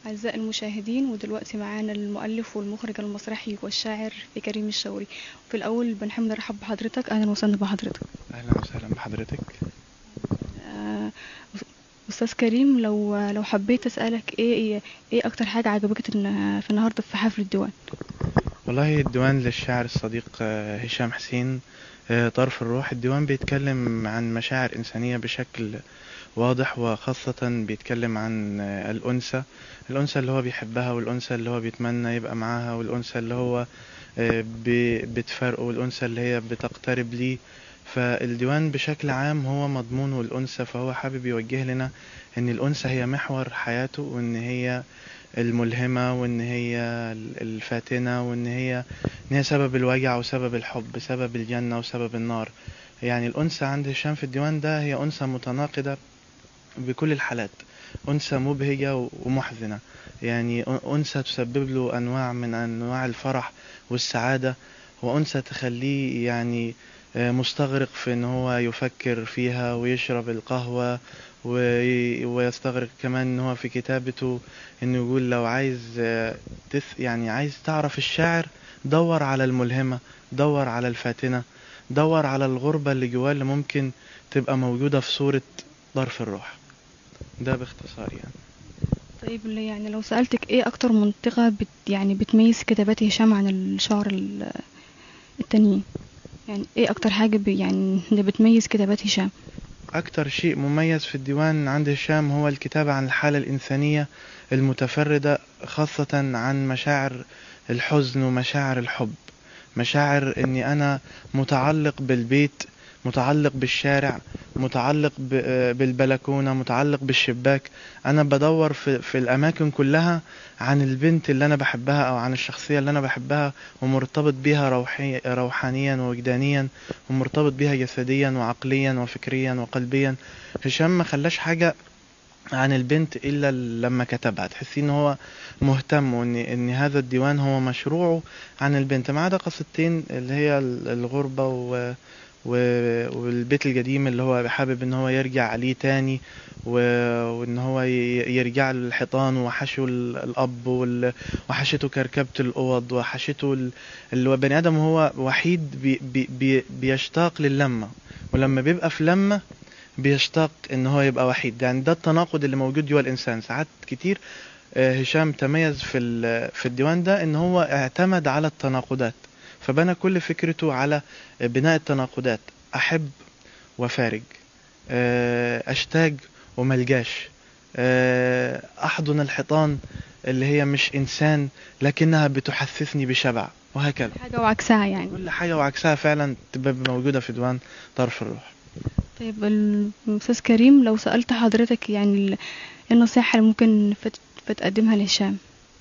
أعزائي المشاهدين ودلوقتي معانا المؤلف والمخرج المسرحي والشاعر كريم الشاوري في الأول بنحب نرحب بحضرتك أهلا وسهلا بحضرتك اهلا وسهلا بحضرتك آه، أستاذ كريم لو لو حبيت أسألك إيه إيه, إيه أكتر حاجة عجبتك إن- في النهاردة في حفل الديوان والله الديوان للشاعر الصديق آه، هشام حسين آه، طرف الروح الديوان بيتكلم عن مشاعر إنسانية بشكل واضح وخاصة بيتكلم عن آه، الأنثى الأنثى اللي هو بيحبها والأنثى اللي هو بيتمنى يبقى معاها والأنثى اللي هو آه، بي- بتفارقه والأنثى اللي هي بتقترب ليه فالديوان بشكل عام هو مضمونه الأنثى فهو حابب يوجه لنا إن الأنثى هي محور حياته وإن هي الملهمة وإن هي الفاتنة وإن هي إن هي سبب الوجع وسبب الحب سبب الجنة وسبب النار يعني الأنثى عند هشام في الديوان ده هي أنثى متناقضة بكل الحالات أنثى مبهجة ومحزنة يعني أنثى تسبب له أنواع من أنواع الفرح والسعادة وأنثى تخليه يعني آه، مستغرق في إن هو يفكر فيها ويشرب القهوة وي- ويستغرق كمان إن هو في كتابته إنه يقول لو عايز آه، تث يعني عايز تعرف الشاعر دور على الملهمة دور على الفاتنة دور على الغربة اللي جواه اللي ممكن تبقى موجودة في صورة ظرف الروح ده باختصار يعني طيب اللي يعني لو سألتك إيه أكتر منطقة بت يعني بتميز كتابات هشام عن الشعر ال- التانيين يعني إيه أكتر حاجة ب- يعني اللي بتميز كتابات هشام أكتر شيء مميز في الديوان عند هشام هو الكتابة عن الحالة الإنسانية المتفردة خاصة عن مشاعر الحزن ومشاعر الحب مشاعر إني أنا متعلق بالبيت متعلق بالشارع متعلق ب- بالبلكونة متعلق بالشباك أنا بدور في, في الأماكن كلها عن البنت اللي أنا بحبها أو عن الشخصية اللي أنا بحبها ومرتبط بيها روحي روحانيا ووجدانيا ومرتبط بيها جسديا وعقليا وفكريا وقلبيا هشام ما خلاش حاجة عن البنت إلا لما كتبها تحسي إن هو مهتم وإن إن هذا الديوان هو مشروعه عن البنت ما عدا قصتين اللي هي الغربة و و- والبيت القديم اللي هو حابب ان هو يرجع عليه تاني و- وان هو ي- يرجع للحيطان وحشه ال- الاب وال- وحشته كركبة الاوض وحشته ال- اللي هو بني ادم هو وحيد بي بي بي بيشتاق للمة ولما بيبقى في لمة بيشتاق ان هو يبقى وحيد يعني ده التناقض اللي موجود جوه الانسان ساعات كتير آه، هشام تميز في ال- في الديوان ده ان هو اعتمد على التناقضات فبنى كل فكرته على بناء التناقضات احب وفارج آه، اشتاق وملجاش آه، احضن الحيطان اللي هي مش انسان لكنها بتحسسني بشبع وهكذا حاجة وعكسها يعني كل حاجه وعكسها فعلا تبقى موجوده في ديوان طرف الروح طيب الأستاذ كريم لو سألت حضرتك يعني ال- إيه النصيحة اللي ممكن فت- بتقدمها لهشام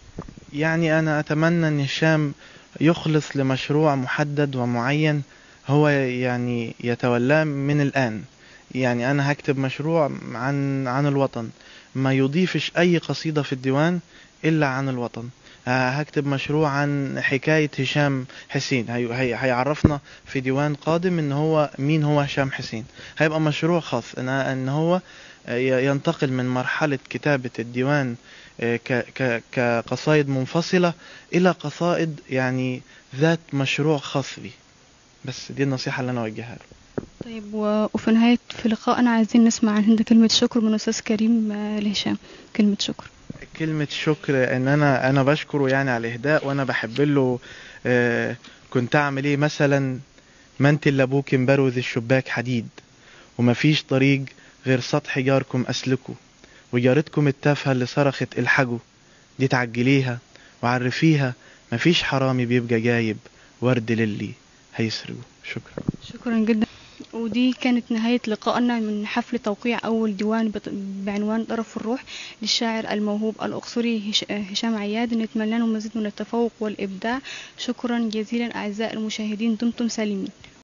يعني أنا أتمنى أن هشام يخلص لمشروع محدد ومعين هو يعني يتولاه من الآن يعني أنا هكتب مشروع عن عن الوطن ما يضيفش أي قصيدة في الديوان إلا عن الوطن ه- هكتب مشروع عن حكاية هشام حسين هي هي هيعرفنا في ديوان قادم ان هو مين هو هشام حسين هيبقى مشروع خاص ان ان هو ي- ينتقل من مرحلة كتابة الديوان آه، ك ك كقصائد منفصلة إلى قصائد يعني ذات مشروع خاص بي بس دي النصيحة اللي أنا أوجهها له طيب و- وفي نهاية في لقائنا عايزين نسمع عن هند كلمة شكر من أستاذ كريم آه، لهشام كلمة شكر كلمة شكر إن أنا أنا بشكره يعني على الإهداء وأنا بحب له آه، كنت أعمل إيه مثلا ما أنت اللي أبوك مبروز الشباك حديد ومفيش طريق غير سطح جاركم أسلكه وجارتكم التافهة اللي صرخت الحجوا دي تعجليها وعرفيها مفيش حرامي بيبقى جايب ورد للي هيسرقه شكرا شكرا جدا ودي كانت نهاية لقائنا من حفل توقيع أول ديوان بط- بعنوان طرف الروح للشاعر الموهوب الأقصري هش- هشام عياد نتمنى له مزيد من التفوق والإبداع شكرا جزيلا أعزائي المشاهدين دمتم سالمين